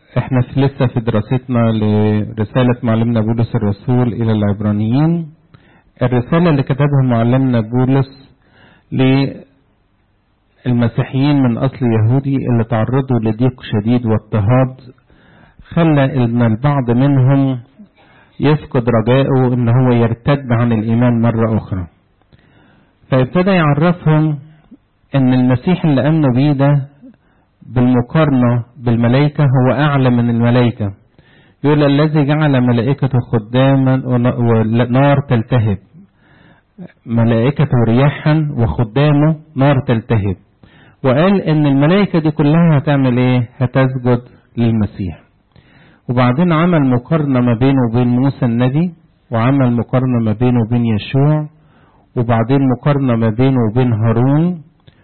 احنا في لسه في دراستنا لرسالة معلمنا بولس الرسول إلى العبرانيين الرسالة اللي كتبها معلمنا بولس للمسيحيين من أصل يهودي اللي تعرضوا لضيق شديد واضطهاد خلى إن البعض منهم يفقد رجائه إن هو يرتد عن الإيمان مرة أخرى فابتدى يعرفهم إن المسيح اللي آمنوا بيه ده بالمقارنة بالملائكة هو أعلى من الملائكة يقول الذي جعل ملائكته خداما ونار تلتهب ملائكته رياحا وخدامه نار تلتهب وقال ان الملائكة دي كلها هتعمل ايه هتسجد للمسيح وبعدين عمل مقارنة ما بينه وبين موسى النبي وعمل مقارنة ما بينه وبين يشوع وبعدين مقارنة ما بينه وبين هارون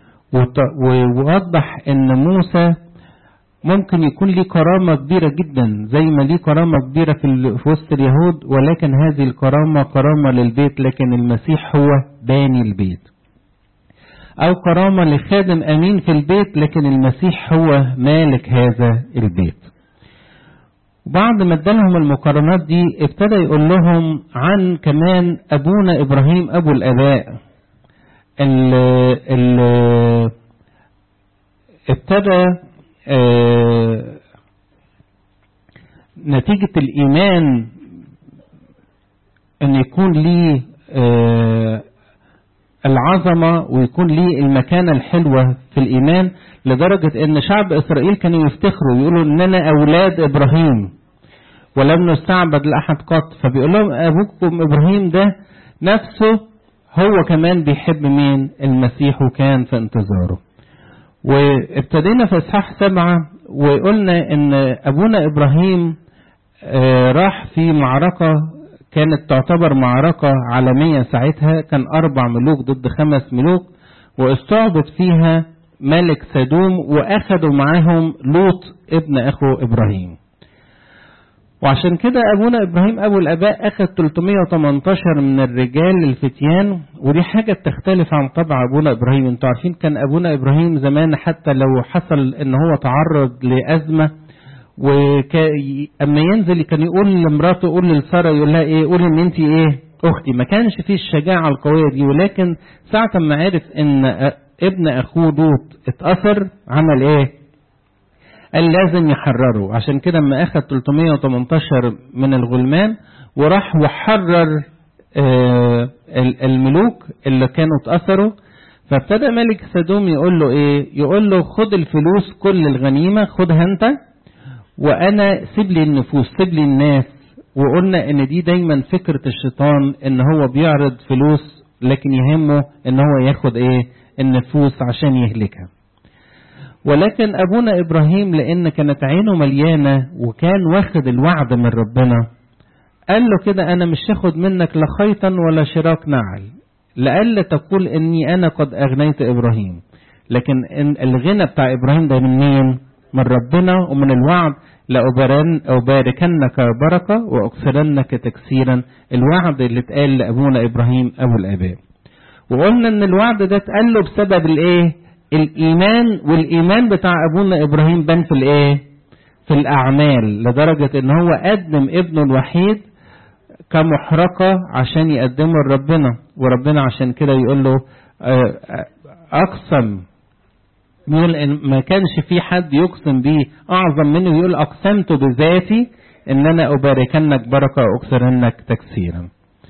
ووضح ان موسى ممكن يكون ليه كرامة كبيرة جدا زي ما ليه كرامة كبيرة في, في وسط اليهود ولكن هذه الكرامة كرامة للبيت لكن المسيح هو باني البيت أو كرامة لخادم أمين في البيت لكن المسيح هو مالك هذا البيت وبعد ما ادالهم المقارنات دي ابتدى يقول لهم عن كمان أبونا إبراهيم أبو الآباء اللي ابتدى آه نتيجة الإيمان أن يكون ليه آه العظمة ويكون ليه المكانة الحلوة في الإيمان لدرجة أن شعب إسرائيل كانوا يفتخروا يقولوا أننا أولاد إبراهيم ولم نستعبد لأحد قط فبيقول لهم أبوكم إبراهيم ده نفسه هو كمان بيحب مين المسيح وكان في انتظاره وابتدينا في اصحاح سبعة وقلنا ان ابونا ابراهيم راح في معركة كانت تعتبر معركة عالمية ساعتها كان اربع ملوك ضد خمس ملوك واستعبد فيها ملك سدوم واخدوا معاهم لوط ابن اخو ابراهيم وعشان كده ابونا ابراهيم ابو الاباء اخذ 318 من الرجال الفتيان ودي حاجه بتختلف عن طبع ابونا ابراهيم انتوا عارفين كان ابونا ابراهيم زمان حتى لو حصل ان هو تعرض لازمه واما ينزل كان يقول لمراته يقول لساره يقول لها ايه قولي ان انت ايه اختي ما كانش فيه الشجاعه القويه دي ولكن ساعه ما عرف ان ابن اخوه لوط اتاثر عمل ايه قال لازم يحرره عشان كده اما اخذ 318 من الغلمان وراح وحرر آه الملوك اللي كانوا اتأثروا فابتدى ملك سدوم يقول له ايه يقول له خد الفلوس كل الغنيمة خدها انت وانا سيب لي النفوس سيب لي الناس وقلنا ان دي دايما فكرة الشيطان ان هو بيعرض فلوس لكن يهمه ان هو ياخد ايه النفوس عشان يهلكها ولكن ابونا ابراهيم لان كانت عينه مليانه وكان واخد الوعد من ربنا قال له كده انا مش هاخد منك لا خيطا ولا شراك نعل لألا تقول اني انا قد اغنيت ابراهيم لكن إن الغنى بتاع ابراهيم ده من مين من ربنا ومن الوعد لأباركنك بركة وأكثرنك تكسيرا الوعد اللي اتقال لأبونا إبراهيم أبو الآباء وقلنا إن الوعد ده اتقال له بسبب الإيه؟ الايمان والايمان بتاع ابونا ابراهيم بان في الايه في الاعمال لدرجه ان هو قدم ابنه الوحيد كمحرقه عشان يقدمه لربنا وربنا عشان كده يقول له اقسم يقول إن ما كانش في حد يقسم بيه اعظم منه يقول اقسمت بذاتي ان انا اباركنك بركه واكثرنك تكسيرا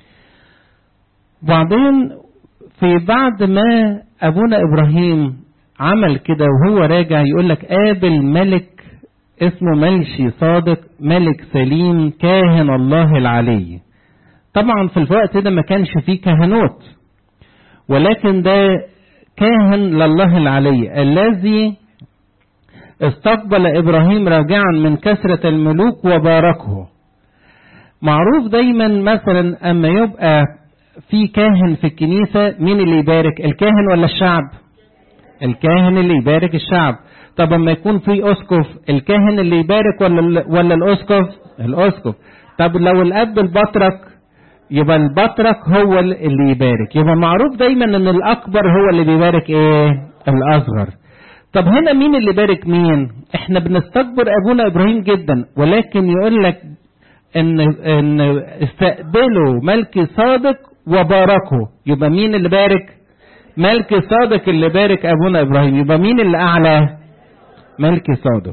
وبعدين في بعد ما ابونا ابراهيم عمل كده وهو راجع يقول لك قابل ملك اسمه ملشي صادق ملك سليم كاهن الله العلي طبعا في الوقت ده ما كانش فيه كهنوت ولكن ده كاهن لله العلي الذي استقبل ابراهيم راجعا من كثرة الملوك وباركه معروف دايما مثلا اما يبقى في كاهن في الكنيسة مين اللي يبارك الكاهن ولا الشعب الكاهن اللي يبارك الشعب طب اما يكون في اسقف الكاهن اللي يبارك ولا ولا الاسقف الاسقف طب لو الاب البطرك يبقى البطرك هو اللي يبارك يبقى معروف دايما ان الاكبر هو اللي بيبارك ايه الاصغر طب هنا مين اللي بارك مين احنا بنستكبر ابونا ابراهيم جدا ولكن يقول لك ان ان استقبلوا ملك صادق وباركه يبقى مين اللي بارك ملك صادق اللي بارك ابونا ابراهيم يبقى مين اللي اعلى ملك صادق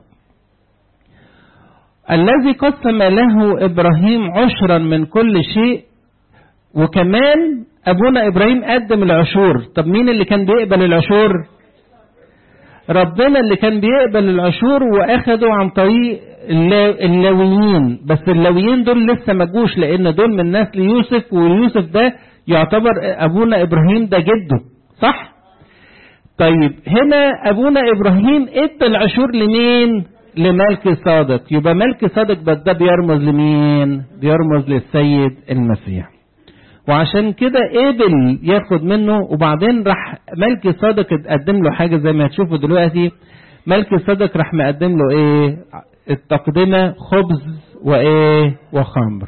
الذي قسم له ابراهيم عشرا من كل شيء وكمان ابونا ابراهيم قدم العشور طب مين اللي كان بيقبل العشور ربنا اللي كان بيقبل العشور واخده عن طريق اللاويين بس اللاويين دول لسه ما جوش لان دول من نسل يوسف ويوسف ده يعتبر ابونا ابراهيم ده جده صح طيب هنا ابونا ابراهيم ادى العشور لمين لملك صادق يبقى ملك صادق بس ده بيرمز لمين بيرمز للسيد المسيح وعشان كده قبل ياخد منه وبعدين راح ملك صادق اتقدم له حاجه زي ما هتشوفوا دلوقتي ملك صادق راح مقدم له ايه التقدمه خبز وايه وخمر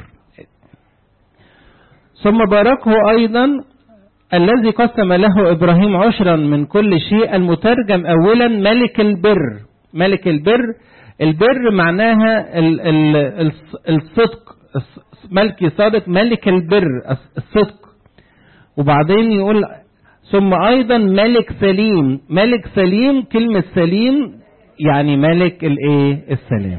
ثم باركه ايضا الذي قسم له ابراهيم عشرا من كل شيء المترجم اولا ملك البر ملك البر البر معناها ال ال الصدق ملك صادق ملك البر الصدق وبعدين يقول ثم ايضا ملك سليم ملك سليم كلمة سليم يعني ملك الايه السلام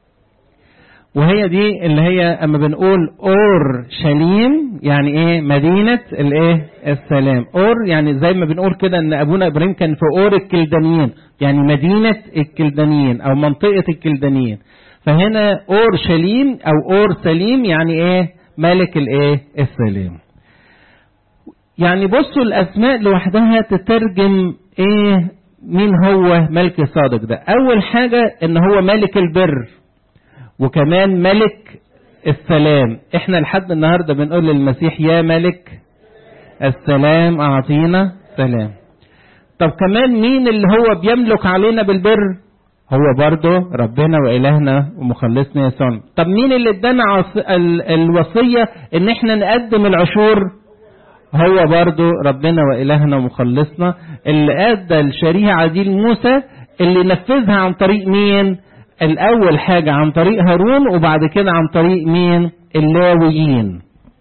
وهي دي اللي هي اما بنقول اور شليم يعني ايه مدينة الايه السلام اور يعني زي ما بنقول كده ان ابونا ابراهيم كان في اور الكلدانيين يعني مدينة الكلدانيين او منطقة الكلدانيين فهنا اور شليم او اور سليم يعني ايه ملك الايه السلام يعني بصوا الاسماء لوحدها تترجم ايه مين هو ملك صادق ده اول حاجة ان هو ملك البر وكمان ملك السلام احنا لحد النهاردة بنقول للمسيح يا ملك السلام اعطينا سلام طب كمان مين اللي هو بيملك علينا بالبر هو برضه ربنا وإلهنا ومخلصنا يسوع طب مين اللي ادانا عص... ال... الوصية ان احنا نقدم العشور هو برضه ربنا وإلهنا ومخلصنا اللي ادى الشريعة دي لموسى اللي نفذها عن طريق مين الاول حاجة عن طريق هارون وبعد كده عن طريق مين اللاويين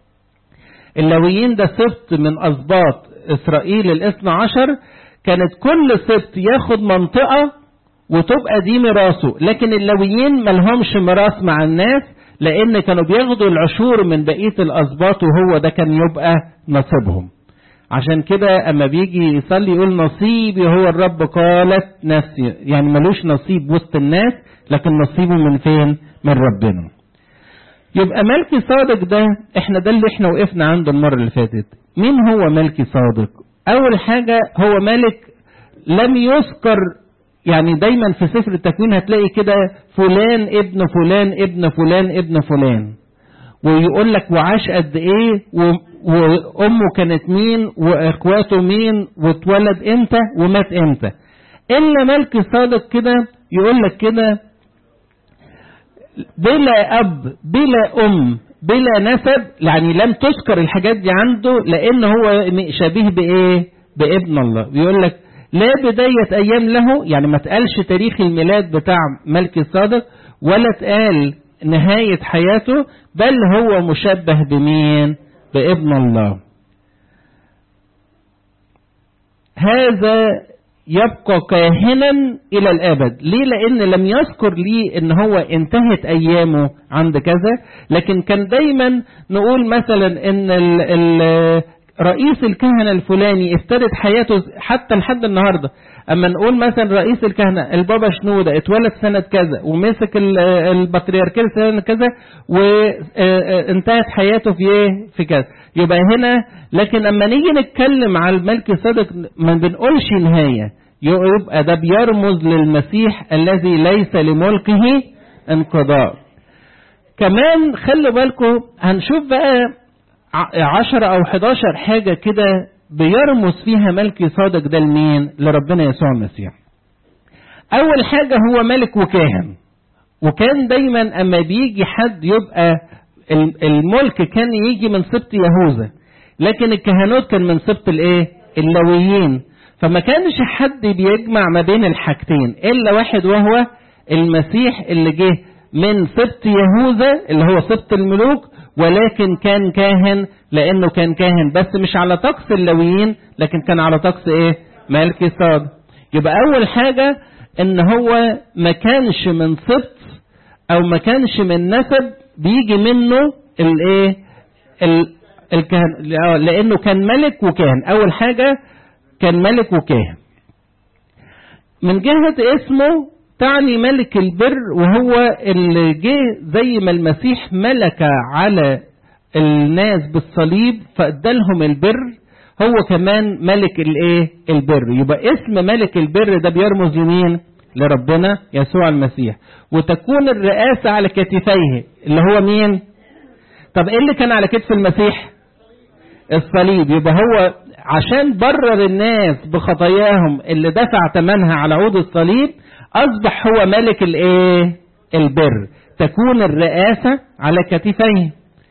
اللاويين ده سبط من اسباط اسرائيل الاثنى عشر كانت كل سبط ياخد منطقة وتبقى دي ميراثه لكن اللاويين ملهمش ميراث مع الناس لان كانوا بياخدوا العشور من بقية الاسباط وهو ده كان يبقى نصيبهم عشان كده اما بيجي يصلي يقول نصيبي هو الرب قالت نفسي يعني ملوش نصيب وسط الناس لكن نصيبه من فين من ربنا يبقى ملكي صادق ده احنا ده اللي احنا وقفنا عنده المرة اللي فاتت مين هو ملكي صادق اول حاجة هو ملك لم يذكر يعني دايما في سفر التكوين هتلاقي كده فلان ابن فلان ابن فلان ابن فلان ويقول لك وعاش قد ايه وامه كانت مين واخواته مين واتولد امتى ومات امتى الا ملك صادق كده يقول لك كده بلا اب بلا ام بلا نسب يعني لم تذكر الحاجات دي عنده لان هو شبيه بايه بابن الله بيقول لك لا بداية أيام له يعني ما تقالش تاريخ الميلاد بتاع ملك الصادق ولا تقال نهاية حياته بل هو مشبه بمين بابن الله هذا يبقى كاهنا الى الابد ليه لان لم يذكر لي ان هو انتهت ايامه عند كذا لكن كان دايما نقول مثلا ان ال ال رئيس الكهنة الفلاني ابتدت حياته حتى لحد النهاردة اما نقول مثلا رئيس الكهنة البابا شنودة اتولد سنة كذا ومسك البطريركية سنة كذا وانتهت حياته في ايه في كذا يبقى هنا لكن اما نيجي نتكلم على الملك الصادق ما بنقولش نهاية يبقى ده بيرمز للمسيح الذي ليس لملكه انقضاء كمان خلي بالكم هنشوف بقى عشرة أو حداشر حاجة كده بيرمز فيها ملك صادق ده لمين؟ لربنا يسوع المسيح. أول حاجة هو ملك وكاهن. وكان دايما أما بيجي حد يبقى الملك كان يجي من سبط يهوذا. لكن الكهنوت كان من سبط الإيه؟ اللاويين. فما كانش حد بيجمع ما بين الحاجتين الا واحد وهو المسيح اللي جه من سبط يهوذا اللي هو سبط الملوك ولكن كان كاهن لانه كان كاهن بس مش على طقس اللويين لكن كان على طقس ايه ملكي صاد يبقى اول حاجة ان هو ما كانش من سبط او ما كانش من نسب بيجي منه الايه الكهن لانه كان ملك وكاهن اول حاجة كان ملك وكاهن من جهة اسمه تعني ملك البر وهو اللي جه زي ما المسيح ملك على الناس بالصليب فادالهم البر هو كمان ملك الايه البر يبقى اسم ملك البر ده بيرمز لمين لربنا يسوع المسيح وتكون الرئاسة على كتفيه اللي هو مين طب ايه اللي كان على كتف المسيح الصليب يبقى هو عشان برر الناس بخطاياهم اللي دفع ثمنها على عود الصليب اصبح هو ملك الايه البر تكون الرئاسة على كتفيه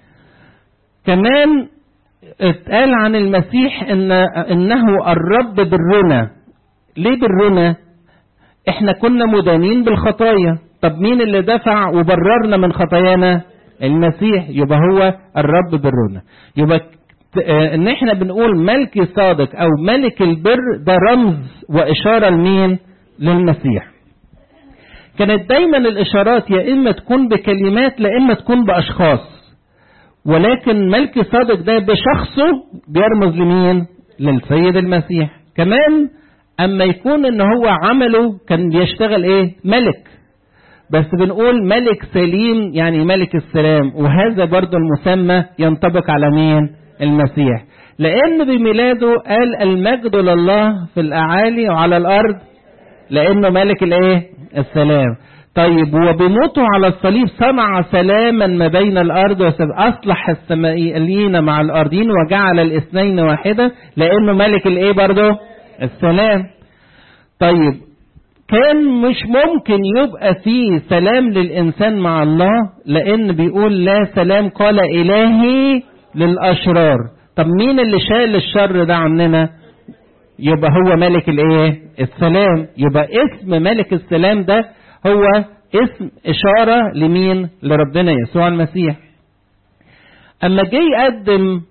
كمان اتقال عن المسيح ان انه الرب برنا ليه برنا احنا كنا مدانين بالخطايا طب مين اللي دفع وبررنا من خطايانا المسيح يبقى هو الرب برنا يبقى ان احنا بنقول ملك صادق او ملك البر ده رمز واشاره لمين للمسيح كانت دايما الاشارات يا اما تكون بكلمات لا اما تكون باشخاص ولكن ملك صادق ده بشخصه بيرمز لمين للسيد المسيح كمان اما يكون ان هو عمله كان بيشتغل ايه ملك بس بنقول ملك سليم يعني ملك السلام وهذا برضو المسمى ينطبق على مين المسيح لان بميلاده قال المجد لله في الاعالي وعلى الارض لانه ملك الايه السلام طيب وبموته على الصليب صنع سلاما ما بين الارض والسماء اصلح السمائيين مع الارضين وجعل الاثنين واحده لانه ملك الايه برضه السلام طيب كان مش ممكن يبقى فيه سلام للإنسان مع الله لأن بيقول لا سلام قال إلهي للأشرار طب مين اللي شال الشر ده عننا يبقى هو ملك الايه السلام يبقى اسم ملك السلام ده هو اسم إشارة لمين لربنا يسوع المسيح أما جه يقدم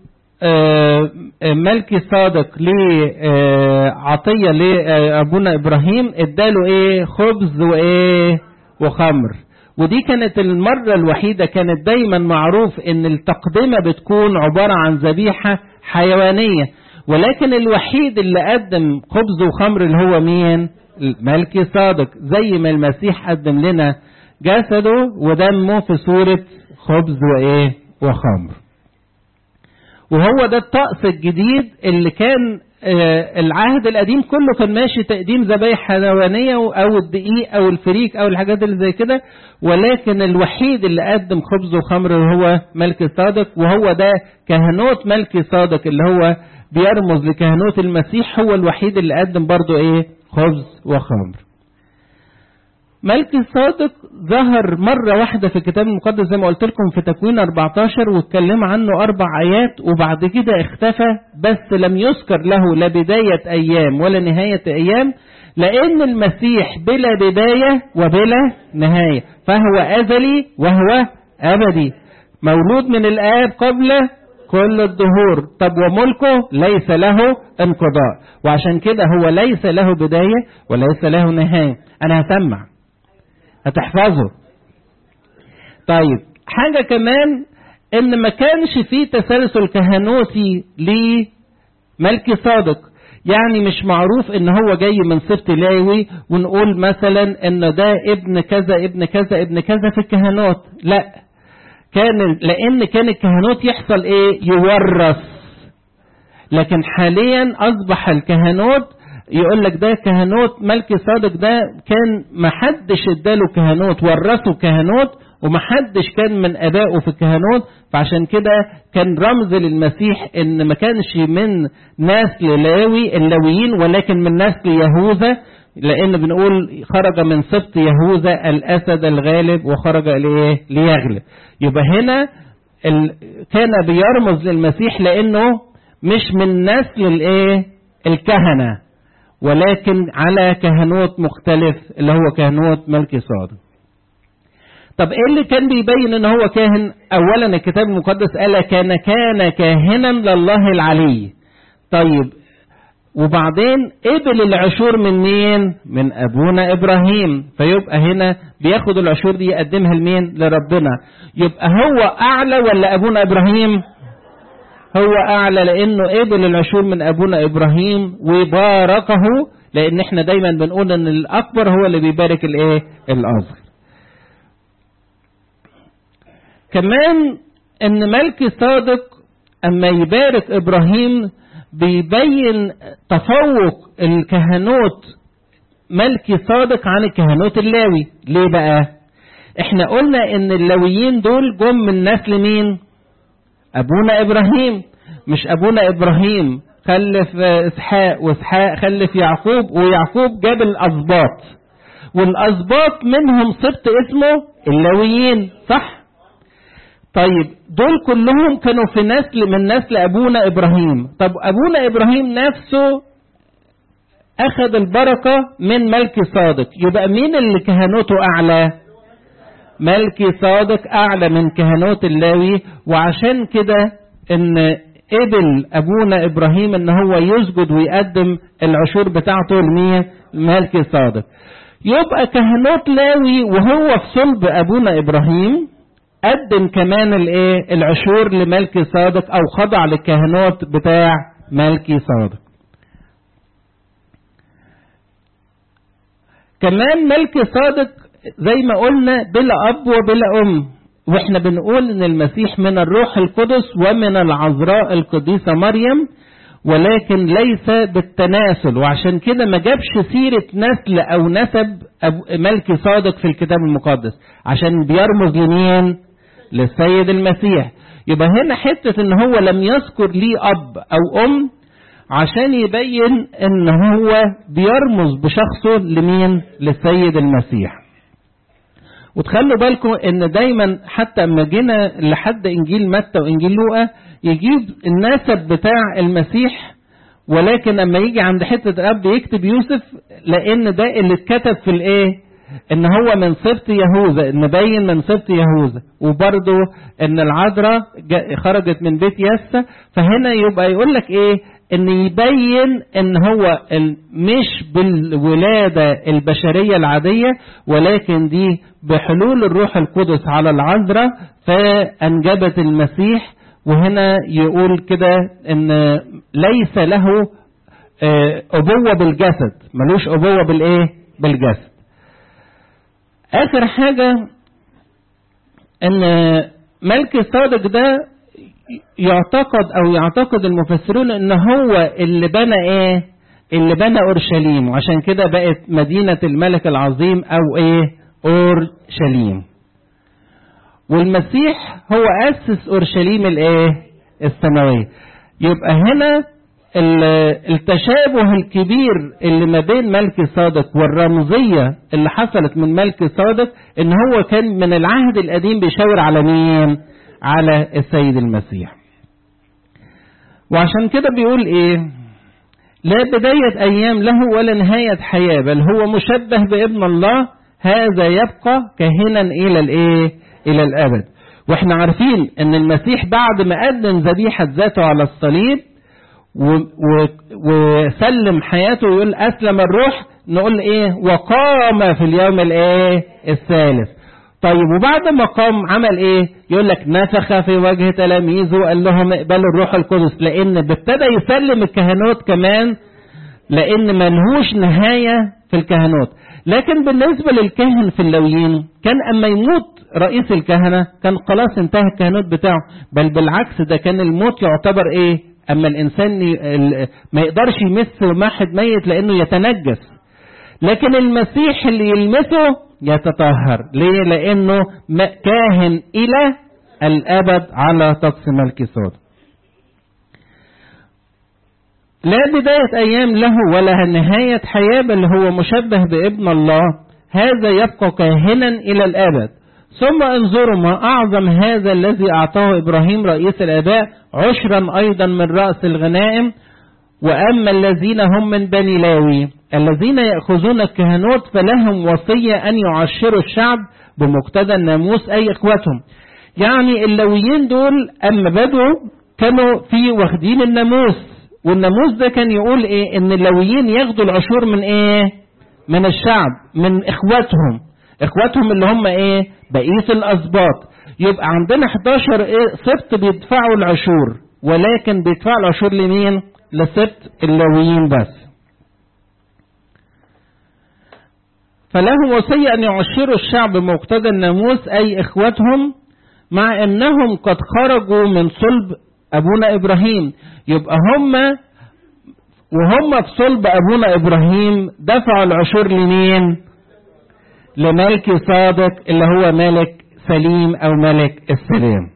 ملكي صادق لعطية لأبونا إبراهيم اداله إيه خبز وإيه وخمر ودي كانت المرة الوحيدة كانت دايما معروف إن التقدمة بتكون عبارة عن ذبيحة حيوانية ولكن الوحيد اللي قدم خبز وخمر اللي هو مين ملكي صادق زي ما المسيح قدم لنا جسده ودمه في صورة خبز وإيه وخمر وهو ده الطقس الجديد اللي كان العهد القديم كله كان ماشي تقديم ذبايح حيوانيه او الدقيق او الفريك او الحاجات اللي زي كده ولكن الوحيد اللي قدم خبز وخمر هو ملك صادق وهو ده كهنوت ملك صادق اللي هو بيرمز لكهنوت المسيح هو الوحيد اللي قدم برضه ايه خبز وخمر ملك الصادق ظهر مرة واحدة في الكتاب المقدس زي ما قلت لكم في تكوين 14 واتكلم عنه أربع آيات وبعد كده اختفى بس لم يذكر له لا بداية أيام ولا نهاية أيام لأن المسيح بلا بداية وبلا نهاية فهو أزلي وهو أبدي مولود من الآب قبل كل الدهور طب وملكه ليس له انقضاء وعشان كده هو ليس له بداية وليس له نهاية أنا هسمع هتحفظه طيب حاجة كمان ان ما كانش فيه تسلسل كهنوتي لملك صادق يعني مش معروف ان هو جاي من سبط لاوي ونقول مثلا ان ده ابن كذا ابن كذا ابن كذا في الكهنوت لا كان لان كان الكهنوت يحصل ايه يورث لكن حاليا اصبح الكهنوت يقول لك ده كهنوت ملك صادق ده كان ما حدش اداله كهنوت ورثه كهنوت وما حدش كان من ابائه في الكهنوت فعشان كده كان رمز للمسيح ان ما كانش من نسل لاوي اللاويين ولكن من نسل يهوذا لان بنقول خرج من سبط يهوذا الاسد الغالب وخرج لايه ليغلب يبقى هنا ال... كان بيرمز للمسيح لانه مش من نسل الايه الكهنه ولكن على كهنوت مختلف اللي هو كهنوت ملكي صادق طب ايه اللي كان بيبين ان هو كاهن اولا الكتاب المقدس قال كان كان كاهنا لله العلي طيب وبعدين قبل العشور من مين من ابونا ابراهيم فيبقى هنا بياخد العشور دي يقدمها لمين لربنا يبقى هو اعلى ولا ابونا ابراهيم هو اعلى لانه قبل العشور من ابونا ابراهيم وباركه لان احنا دايما بنقول ان الاكبر هو اللي بيبارك الايه الاصغر كمان ان ملكي صادق اما يبارك ابراهيم بيبين تفوق الكهنوت ملكي صادق عن الكهنوت اللاوي ليه بقى احنا قلنا ان اللاويين دول جم من نسل مين ابونا ابراهيم مش ابونا ابراهيم خلف اسحاق واسحاق خلف يعقوب ويعقوب جاب الاسباط والاسباط منهم سبط اسمه اللاويين صح طيب دول كلهم كانوا في نسل من نسل ابونا ابراهيم طب ابونا ابراهيم نفسه اخذ البركة من ملكي صادق يبقى مين اللي كهنوته اعلى ملكي صادق اعلى من كهنوت اللاوي وعشان كده ان قبل ابونا ابراهيم ان هو يسجد ويقدم العشور بتاعته لمين ملكي صادق يبقى كهنوت لاوي وهو في صلب ابونا ابراهيم قدم كمان الايه العشور لملكي صادق او خضع للكهنوت بتاع ملكي صادق كمان ملكي صادق زي ما قلنا بلا اب وبلا ام واحنا بنقول ان المسيح من الروح القدس ومن العذراء القديسة مريم ولكن ليس بالتناسل وعشان كده ما جابش سيرة نسل او نسب ملكي صادق في الكتاب المقدس عشان بيرمز لمين للسيد المسيح يبقى هنا حتة ان هو لم يذكر ليه اب او ام عشان يبين ان هو بيرمز بشخصه لمين للسيد المسيح وتخلوا بالكم ان دايما حتى اما جينا لحد انجيل متى وانجيل لوقا يجيب النسب بتاع المسيح ولكن اما يجي عند حته الاب يكتب يوسف لان ده اللي اتكتب في الايه ان هو من سبط يهوذا نبين من سبط يهوذا وبرضه ان العذراء خرجت من بيت يسا فهنا يبقى يقول لك ايه ان يبين ان هو مش بالولادة البشرية العادية ولكن دي بحلول الروح القدس على العذراء فانجبت المسيح وهنا يقول كده ان ليس له ابوة بالجسد ملوش ابوة بالايه بالجسد اخر حاجة ان ملك الصادق ده يعتقد او يعتقد المفسرون ان هو اللي بنى ايه اللي بنى اورشليم وعشان كده بقت مدينة الملك العظيم او ايه اورشليم والمسيح هو اسس اورشليم الايه السماوية يبقى هنا التشابه الكبير اللي ما بين ملك صادق والرمزية اللي حصلت من ملك صادق ان هو كان من العهد القديم بيشاور على مين على السيد المسيح وعشان كده بيقول ايه لا بداية ايام له ولا نهاية حياة بل هو مشبه بابن الله هذا يبقى كاهنا الى الايه الى الابد واحنا عارفين ان المسيح بعد ما قدم ذبيحة ذاته على الصليب و و وسلم حياته ويقول اسلم الروح نقول ايه وقام في اليوم الايه الثالث طيب وبعد ما قام عمل ايه يقول لك نفخ في وجه تلاميذه وقال لهم اقبلوا الروح القدس لان ابتدى يسلم الكهنوت كمان لان ملهوش نهاية في الكهنوت لكن بالنسبة للكاهن في اللويين كان اما يموت رئيس الكهنة كان خلاص انتهى الكهنوت بتاعه بل بالعكس ده كان الموت يعتبر ايه اما الانسان ما يقدرش يمس واحد ميت لانه يتنجس لكن المسيح اللي يلمسه يتطهر ليه لانه كاهن الى الابد على طقس ملك صاد لا بداية ايام له ولا نهاية حياة بل هو مشبه بابن الله هذا يبقى كاهنا الى الابد ثم انظروا ما اعظم هذا الذي اعطاه ابراهيم رئيس الاباء عشرا ايضا من راس الغنائم واما الذين هم من بني لاوي الذين يأخذون الكهنوت فلهم وصية أن يعشروا الشعب بمقتضى الناموس أي إخوتهم يعني اللويين دول أما بدوا كانوا في واخدين الناموس والناموس ده كان يقول إيه إن اللويين ياخدوا العشور من إيه من الشعب من إخواتهم إخواتهم اللي هم إيه بقية الأسباط يبقى عندنا 11 إيه سبط بيدفعوا العشور ولكن بيدفعوا العشور لمين لسبط اللويين بس فلهم وصية أن يعشروا الشعب بمقتضى الناموس أي إخوتهم مع أنهم قد خرجوا من صلب أبونا إبراهيم يبقى هم وهم في صلب أبونا إبراهيم دفعوا العشور لمين لملك صادق اللي هو ملك سليم أو ملك السلام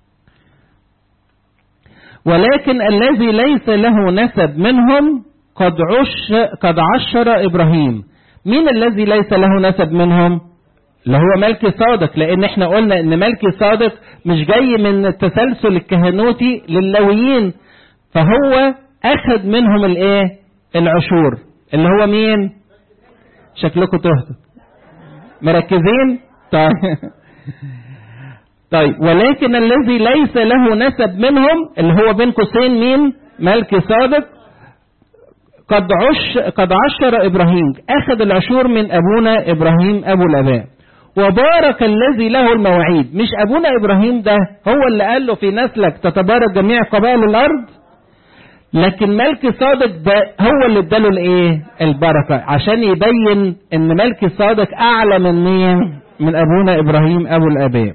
ولكن الذي ليس له نسب منهم قد عش قد عشر إبراهيم مين الذي ليس له نسب منهم اللي هو ملك صادق لان احنا قلنا ان ملك صادق مش جاي من التسلسل الكهنوتي للويين فهو اخذ منهم الايه العشور اللي هو مين شكلكم تهتم مركزين طيب طيب ولكن الذي ليس له نسب منهم اللي هو بين قوسين مين ملك صادق قد عش قد عشر ابراهيم اخذ العشور من ابونا ابراهيم ابو الاباء وبارك الذي له المواعيد مش ابونا ابراهيم ده هو اللي قال له في نسلك تتبارك جميع قبائل الارض لكن ملك صادق ده هو اللي اداله الايه البركه عشان يبين ان ملك صادق اعلى من مين من ابونا ابراهيم ابو الاباء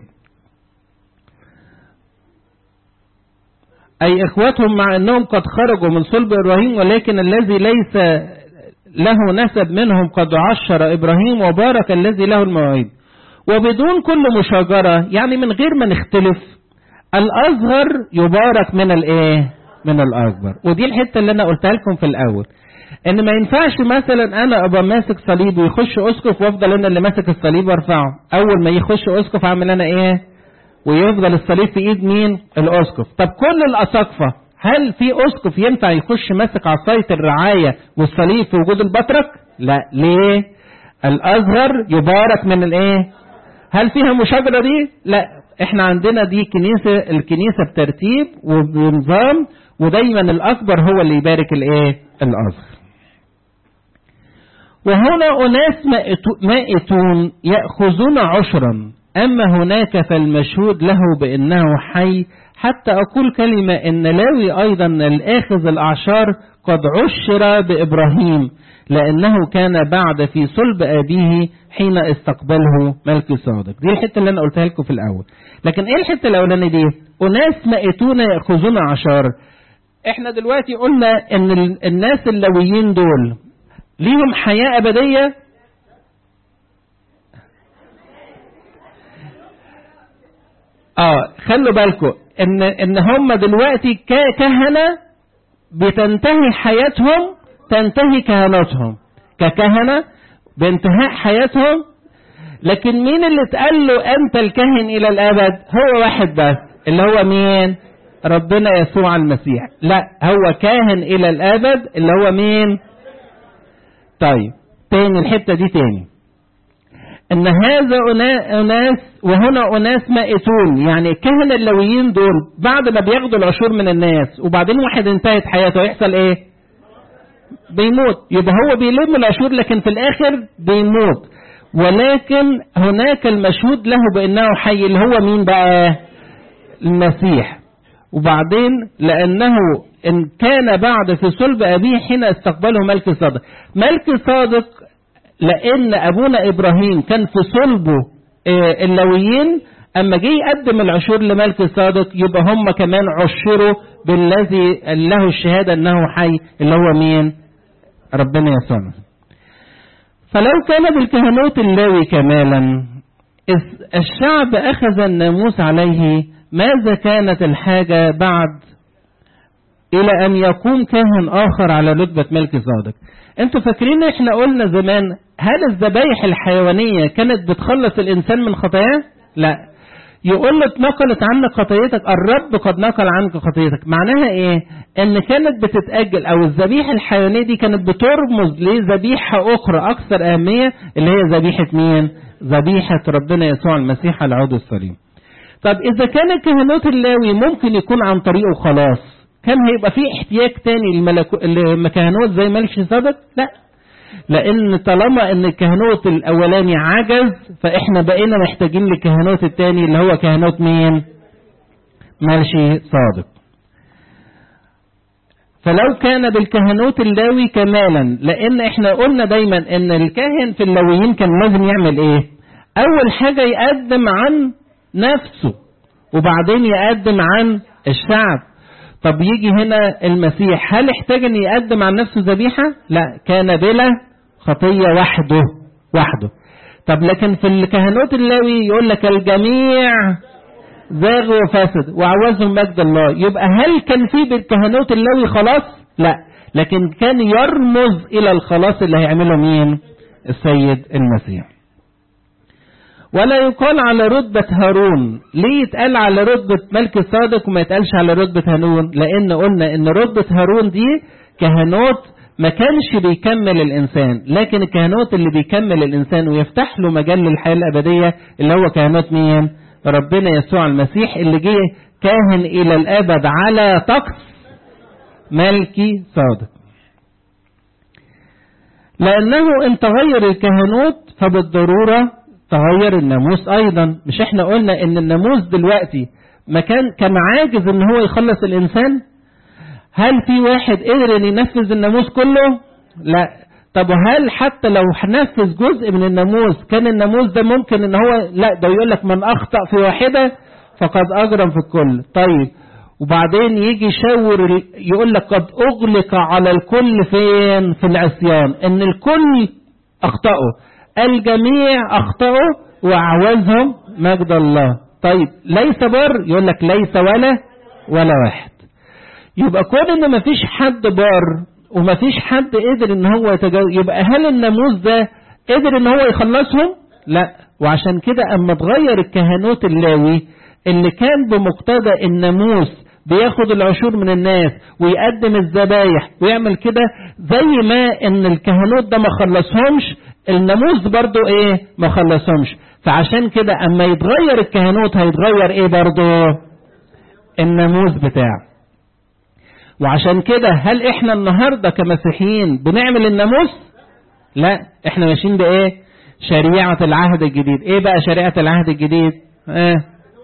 أي إخوتهم مع أنهم قد خرجوا من صلب إبراهيم ولكن الذي ليس له نسب منهم قد عشر إبراهيم وبارك الذي له المواعيد وبدون كل مشاجرة يعني من غير ما نختلف الأصغر يبارك من الإيه؟ من الأكبر ودي الحتة اللي أنا قلتها لكم في الأول إن ما ينفعش مثلا أنا أبقى ماسك صليب ويخش أسقف وأفضل أنا اللي ماسك الصليب وأرفعه أول ما يخش أسقف أعمل أنا إيه؟ ويفضل الصليب في ايد مين الاسقف طب كل الاساقفه هل في اسقف ينفع يخش ماسك عصايه الرعايه والصليب في وجود البطرك لا ليه الاصغر يبارك من الايه هل فيها مشاجره دي لا احنا عندنا دي كنيسه الكنيسه بترتيب وبنظام ودايما الاكبر هو اللي يبارك الايه الاصغر وهنا اناس مائتون ياخذون عشرا أما هناك فالمشهود له بأنه حي حتى أقول كلمة إن لاوي أيضا الآخذ الأعشار قد عشر بإبراهيم لأنه كان بعد في صلب أبيه حين استقبله ملك صادق دي الحتة اللي أنا قلتها لكم في الأول لكن إيه الحتة الأولانية دي أناس مائتون يأخذون عشار إحنا دلوقتي قلنا إن الناس اللويين دول ليهم حياة أبدية اه خلوا بالكم ان ان هم دلوقتي ككهنه بتنتهي حياتهم تنتهي كهنتهم ككهنه بانتهاء حياتهم لكن مين اللي اتقال له انت الكاهن الى الابد هو واحد بس اللي هو مين ربنا يسوع المسيح لا هو كاهن الى الابد اللي هو مين طيب تاني الحته دي تاني ان هذا اناس وهنا اناس مائتون يعني الكهنة اللويين دول بعد ما بياخدوا العشور من الناس وبعدين واحد انتهت حياته يحصل ايه بيموت يبقى هو بيلم العشور لكن في الاخر بيموت ولكن هناك المشهود له بانه حي اللي هو مين بقى المسيح وبعدين لانه ان كان بعد في صلب ابيه حين استقبله ملك صادق ملك صادق لان ابونا ابراهيم كان في صلبه اللويين اما جه يقدم العشور لملك صادق يبقى هم كمان عشروا بالذي له الشهاده انه حي اللي هو مين ربنا يسوع فلو كان بالكهنوت اللاوي كمالا إذ الشعب اخذ الناموس عليه ماذا كانت الحاجه بعد الى ان يقوم كاهن اخر على رتبه ملك صادق انتوا فاكرين احنا قلنا زمان هل الذبايح الحيوانيه كانت بتخلص الانسان من خطاياه لا يقول له اتنقلت عنك خطيتك الرب قد نقل عنك خطيتك معناها ايه ان كانت بتتأجل او الذبيحة الحيوانية دي كانت بترمز لذبيحة اخرى اكثر اهمية اللي هي ذبيحة مين ذبيحة ربنا يسوع المسيح على عود الصليب طب اذا كان الكهنوت اللاوي ممكن يكون عن طريقه خلاص كان هيبقى في احتياج تاني لمكهنوت زي ملك صدق لا لان طالما ان الكهنوت الاولاني عجز فاحنا بقينا محتاجين للكهنوت التاني اللي هو كهنوت مين ملشي صادق فلو كان بالكهنوت اللاوي كمالا لان احنا قلنا دايما ان الكاهن في اللاويين كان لازم يعمل ايه اول حاجة يقدم عن نفسه وبعدين يقدم عن الشعب طب يجي هنا المسيح هل احتاج ان يقدم عن نفسه ذبيحة لا كان بلا خطية وحده وحده طب لكن في الكهنوت اللاوي يقول لك الجميع زاغوا وفاسد وعوزهم مجد الله يبقى هل كان في بالكهنوت اللاوي خلاص لا لكن كان يرمز الى الخلاص اللي هيعمله مين السيد المسيح ولا يقال على رتبة هارون ليه يتقال على رتبة ملك الصادق وما يتقالش على رتبة هارون لان قلنا ان رتبة هارون دي كهنوت ما كانش بيكمل الانسان لكن الكهنوت اللي بيكمل الانسان ويفتح له مجال للحياة الابدية اللي هو كهنوت مين ربنا يسوع المسيح اللي جه كاهن الى الابد على طقس ملكي صادق لانه ان تغير الكهنوت فبالضروره تغير الناموس ايضا مش احنا قلنا ان الناموس دلوقتي مكان كان عاجز ان هو يخلص الانسان هل في واحد قدر ان ينفذ الناموس كله لا طب هل حتى لو نفذ جزء من الناموس كان الناموس ده ممكن ان هو لا ده يقول لك من اخطا في واحده فقد اجرم في الكل طيب وبعدين يجي يشاور يقول لك قد اغلق على الكل فين في العصيان ان الكل اخطاوا الجميع اخطاوا وعوزهم مجد الله طيب ليس بر يقول لك ليس ولا ولا واحد يبقى كون ان مفيش حد بار ومفيش حد قدر ان هو يتجاوز يبقى هل الناموس ده قدر ان هو يخلصهم لا وعشان كده اما اتغير الكهنوت اللاوي اللي كان بمقتضى الناموس بياخد العشور من الناس ويقدم الذبايح ويعمل كده زي ما ان الكهنوت ده ما خلصهمش الناموس برضو ايه ما خلصهمش فعشان كده اما يتغير الكهنوت هيتغير ايه برضو الناموس بتاعه وعشان كده هل احنا النهارده كمسيحيين بنعمل الناموس لا احنا ماشيين بايه شريعه العهد الجديد ايه بقى شريعه العهد الجديد ايه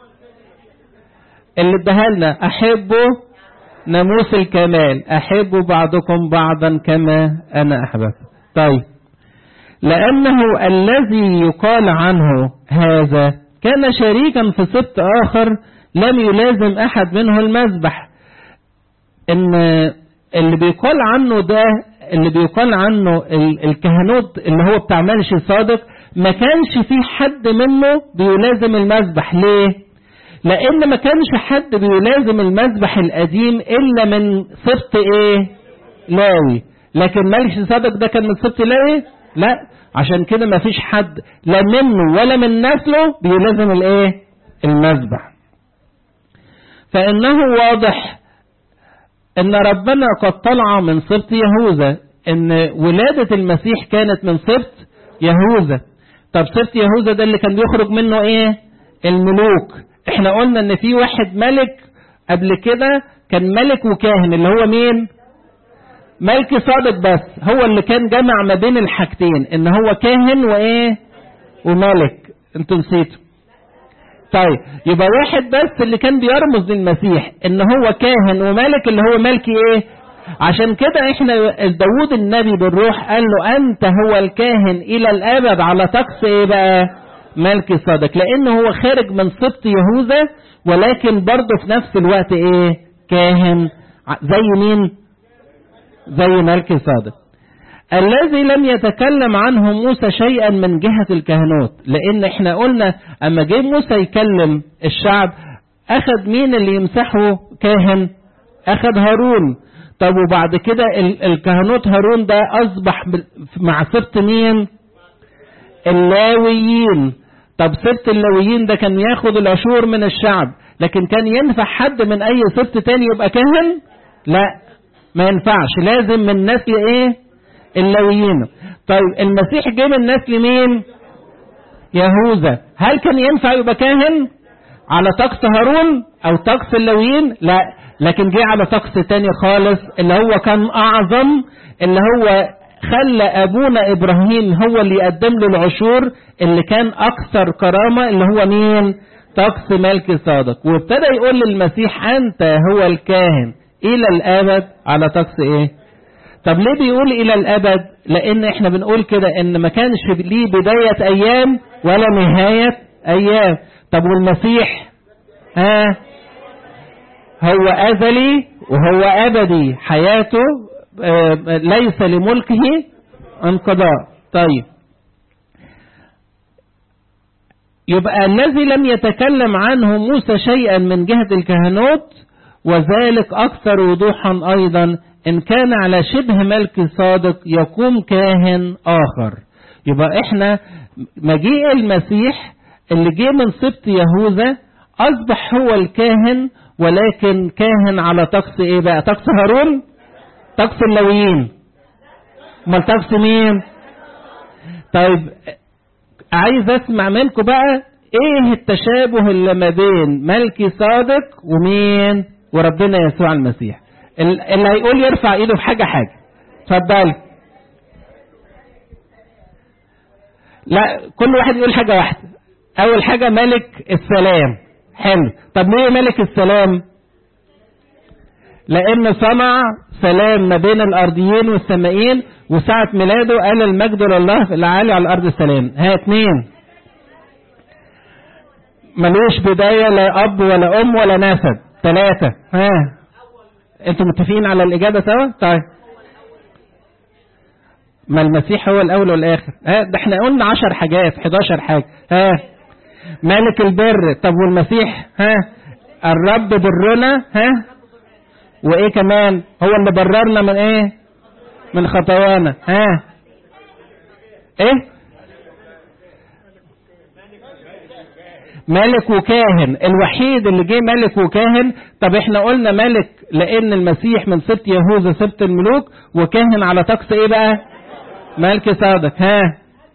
اللي اداها لنا احبوا ناموس الكمال احبوا بعضكم بعضا كما انا احببت طيب لانه الذي يقال عنه هذا كان شريكا في سبت اخر لم يلازم احد منه المذبح ان اللي بيقال عنه ده اللي بيقال عنه الكهنوت اللي هو بتاع ملش صادق ما كانش في حد منه بيلازم المذبح ليه لان ما كانش حد بيلازم المذبح القديم الا من سبط ايه لاوي لكن ملش صادق ده كان من سبط لاوي لا عشان كده ما فيش حد لا منه ولا من نسله بيلازم الايه المذبح فانه واضح ان ربنا قد طلع من سبط يهوذا ان ولادة المسيح كانت من سبط يهوذا طب سبط يهوذا ده اللي كان بيخرج منه ايه الملوك احنا قلنا ان في واحد ملك قبل كده كان ملك وكاهن اللي هو مين ملك صادق بس هو اللي كان جمع ما بين الحاجتين ان هو كاهن وايه وملك انتوا نسيتوا طيب يبقى واحد بس اللي كان بيرمز للمسيح ان هو كاهن وملك اللي هو ملك ايه عشان كده احنا داود النبي بالروح قال له انت هو الكاهن الى الابد على طقس ايه بقى ملك صادق لانه هو خارج من سبط يهوذا ولكن برضه في نفس الوقت ايه كاهن زي مين زي ملك صادق الذي لم يتكلم عنه موسى شيئا من جهة الكهنوت لان احنا قلنا اما جه موسى يكلم الشعب اخذ مين اللي يمسحه كاهن اخذ هارون طب وبعد كده الكهنوت هارون ده اصبح مع سبط مين اللاويين طب سبط اللاويين ده كان ياخد العشور من الشعب لكن كان ينفع حد من اي سبط تاني يبقى كاهن لا ما ينفعش لازم من نسل ايه اللويين طيب المسيح جه من نسل مين يهوذا هل كان ينفع يبقى كاهن على طقس هارون او طقس اللويين لا لكن جه على طقس تاني خالص اللي هو كان اعظم اللي هو خلى ابونا ابراهيم هو اللي يقدم له العشور اللي كان اكثر كرامه اللي هو مين طقس ملك صادق وابتدى يقول للمسيح انت هو الكاهن الى الابد على طقس ايه طب ليه بيقول الى الابد لان احنا بنقول كده ان ما كانش ليه بدايه ايام ولا نهايه ايام طب والمسيح ها هو ازلي وهو ابدي حياته آه ليس لملكه انقضاء طيب يبقى الذي لم يتكلم عنه موسى شيئا من جهة الكهنوت وذلك أكثر وضوحا أيضا إن كان على شبه ملك صادق يقوم كاهن آخر يبقى إحنا مجيء المسيح اللي جه من سبط يهوذا أصبح هو الكاهن ولكن كاهن على طقس إيه بقى طقس هارون طقس اللويين امال طقس مين طيب عايز اسمع منكم بقى ايه التشابه اللي ما بين ملكي صادق ومين وربنا يسوع المسيح اللي هيقول يرفع ايده في حاجه حاجه اتفضل لا كل واحد يقول حاجه واحده اول حاجه ملك السلام حلو طب ليه ملك السلام لان صنع سلام ما بين الارضيين والسمائيين وساعة ميلاده قال المجد لله في العالي على الارض السلام ها اتنين ملوش بداية لا اب ولا ام ولا نسب ثلاثة ها انتوا متفقين على الاجابة سوا طيب ما المسيح هو الاول والاخر ها ده احنا قلنا عشر حاجات 11 حاجة ها ملك البر طب والمسيح ها الرب برنا ها وايه كمان هو اللي بررنا من ايه من خطايانا ها ايه ملك وكاهن الوحيد اللي جه ملك وكاهن طب احنا قلنا ملك لان المسيح من سبط يهوذا سبط الملوك وكاهن على طقس ايه بقى ملك صادق ها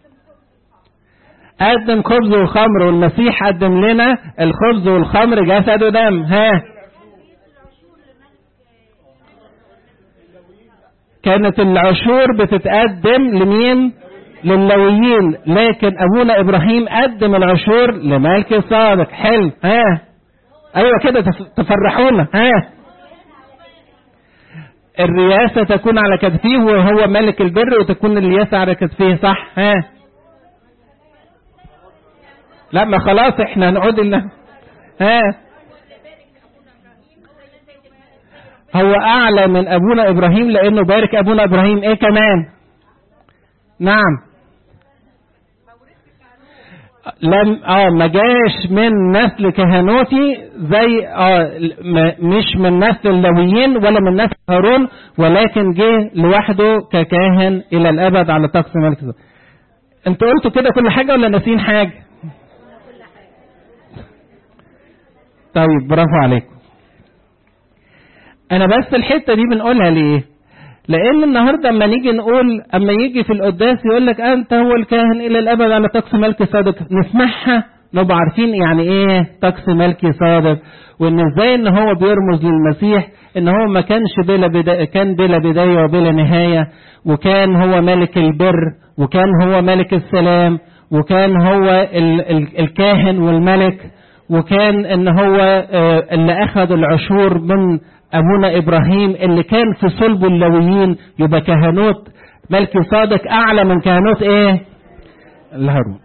قدم خبز وخمر والمسيح قدم لنا الخبز والخمر جسد ودم ها كانت العشور بتتقدم لمين للويين لكن ابونا ابراهيم قدم العشور لملك صادق حلو ها ايوه كده تفرحونا ها الرياسة تكون على كتفيه وهو ملك البر وتكون الرياسة على كتفيه صح ها لا ما خلاص احنا هنقعد لنا ها هو اعلى من ابونا ابراهيم لانه بارك ابونا ابراهيم ايه كمان نعم لم اه ما جاش من نسل كهنوتي زي اه مش من نسل اللويين ولا من نسل هارون ولكن جه لوحده ككاهن الى الابد على طقس ملك انتوا قلتوا كده كل حاجه ولا ناسين حاجه طيب برافو عليكم انا بس الحته دي بنقولها ليه لان النهارده اما نيجي نقول اما يجي في القداس يقول لك انت هو الكاهن الى الابد على طقس ملك صادق نسمعها نبقى عارفين يعني ايه طقس ملكي صادق وان ازاي ان هو بيرمز للمسيح ان هو ما كانش بلا بداية كان بلا بدايه وبلا نهايه وكان هو ملك البر وكان هو ملك السلام وكان هو ال ال الكاهن والملك وكان ان هو اللي اخذ العشور من ابونا ابراهيم اللي كان في صلب اللويين يبقى كهنوت ملك صادق اعلى من كهنوت ايه الهارون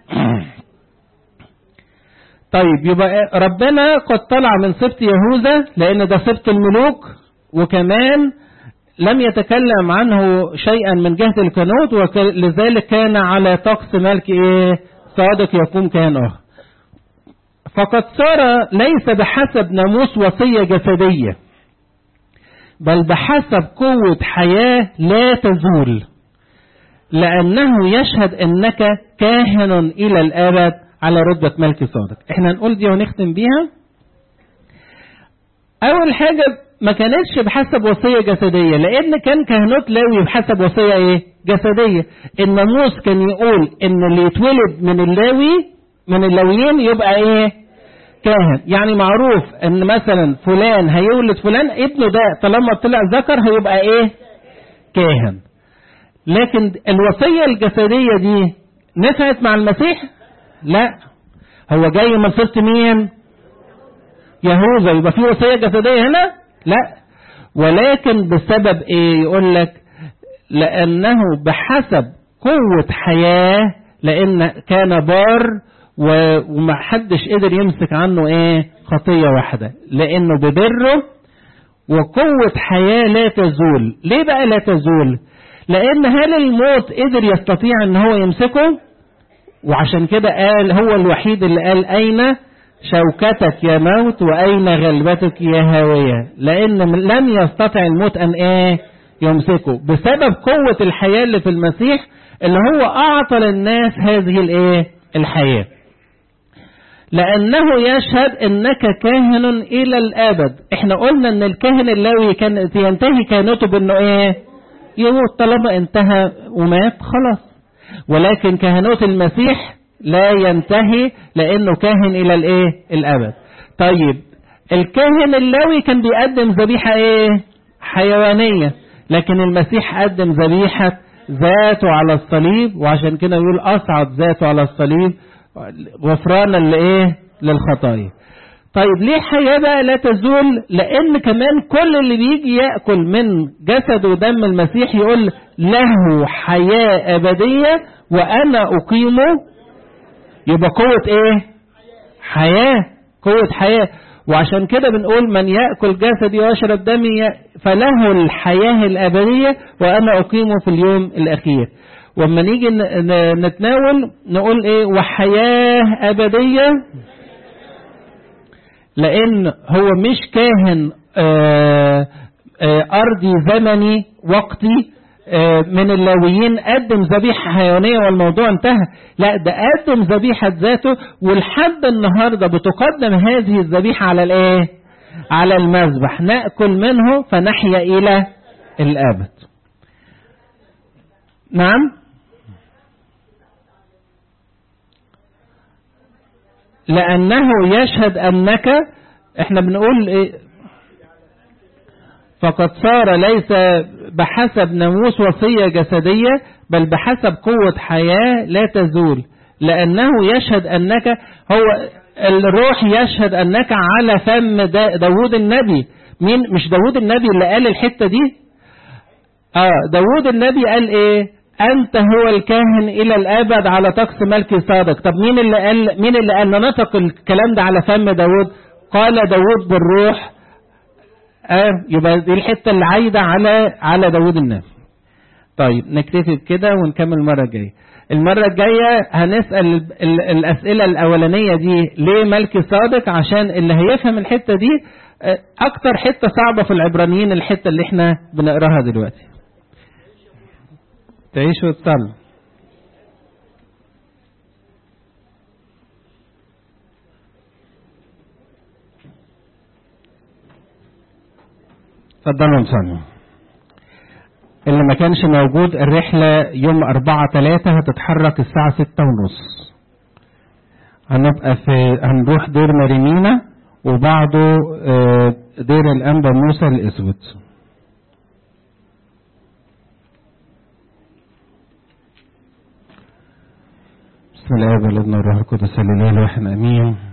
طيب يبقى ربنا قد طلع من سبط يهوذا لان ده سبط الملوك وكمان لم يتكلم عنه شيئا من جهة الكهنوت ولذلك كان على طقس ملك ايه صادق يقوم كهن اخر فقد صار ليس بحسب ناموس وصية جسدية بل بحسب قوة حياة لا تزول لأنه يشهد أنك كاهن إلى الأبد على رتبة ملك صادق احنا نقول دي ونختم بيها أول حاجة ما كانتش بحسب وصية جسدية لأن كان كهنوت لاوي بحسب وصية إيه؟ جسدية الناموس كان يقول إن اللي يتولد من اللاوي من اللاويين يبقى إيه؟ كاهن يعني معروف إن مثلا فلان هيولد فلان ابنه ده طالما طلع ذكر هيبقى إيه؟ كاهن لكن الوصية الجسدية دي نفعت مع المسيح؟ لا هو جاي من صفة مين؟ يهوذا يبقى في وصية جسدية هنا؟ لا ولكن بسبب ايه يقول لك لانه بحسب قوة حياة لان كان بار وما حدش قدر يمسك عنه ايه خطية واحدة لانه ببره وقوة حياة لا تزول ليه بقى لا تزول لان هل الموت قدر يستطيع ان هو يمسكه وعشان كده قال هو الوحيد اللي قال اين شوكتك يا موت واين غلبتك يا هاوية لان لم يستطع الموت ان ايه يمسكه بسبب قوة الحياة اللي في المسيح اللي هو اعطى للناس هذه الايه الحياة لانه يشهد انك كاهن الى الابد احنا قلنا ان الكاهن اللاوي كان ينتهي كهنته بانه ايه يموت طالما انتهى ومات خلاص ولكن كهنوت المسيح لا ينتهي لانه كاهن الى الايه الابد طيب الكاهن اللاوي كان بيقدم ذبيحه ايه حيوانيه لكن المسيح قدم ذبيحه ذاته على الصليب وعشان كده يقول اصعد ذاته على الصليب غفرانا لايه للخطايا طيب ليه حياة بقى لا تزول لان كمان كل اللي بيجي يأكل من جسد ودم المسيح يقول له حياة ابدية وانا اقيمه يبقى قوة ايه حياة قوة حياة وعشان كده بنقول من يأكل جسدي ويشرب دمي فله الحياة الأبدية وأنا أقيمه في اليوم الأخير وما نيجي نتناول نقول ايه وحياة أبدية لأن هو مش كاهن آآ آآ أرضي زمني وقتي من اللاويين قدم ذبيحة حيوانية والموضوع انتهى لا ده قدم ذبيحة ذاته ولحد النهاردة بتقدم هذه الذبيحة على الايه على المذبح نأكل منه فنحيا إلى الأبد نعم لأنه يشهد أنك احنا بنقول ايه فقد صار ليس بحسب ناموس وصية جسدية بل بحسب قوة حياة لا تزول لأنه يشهد أنك هو الروح يشهد أنك على فم داود النبي مين مش داود النبي اللي قال الحتة دي اه داود النبي قال ايه أنت هو الكاهن إلى الأبد على طقس ملك صادق طب مين اللي قال مين اللي قال نطق الكلام ده على فم داود قال داود بالروح آه يبقى دي الحتة اللي عايدة على على داود النبي طيب نكتفي بكده ونكمل المرة الجاية المرة الجاية هنسأل ال ال الأسئلة الأولانية دي ليه ملك صادق عشان اللي هيفهم الحتة دي أكتر حتة صعبة في العبرانيين الحتة اللي احنا بنقراها دلوقتي تعيش وتصلي اتفضلوا نصلي اللي ما كانش موجود الرحلة يوم أربعة ثلاثة هتتحرك الساعة ستة ونص هنبقى في هنروح دير مريمينا وبعده دير الأنبا موسى الأسود بسم الله والابن والروح القدس الاله الواحد امين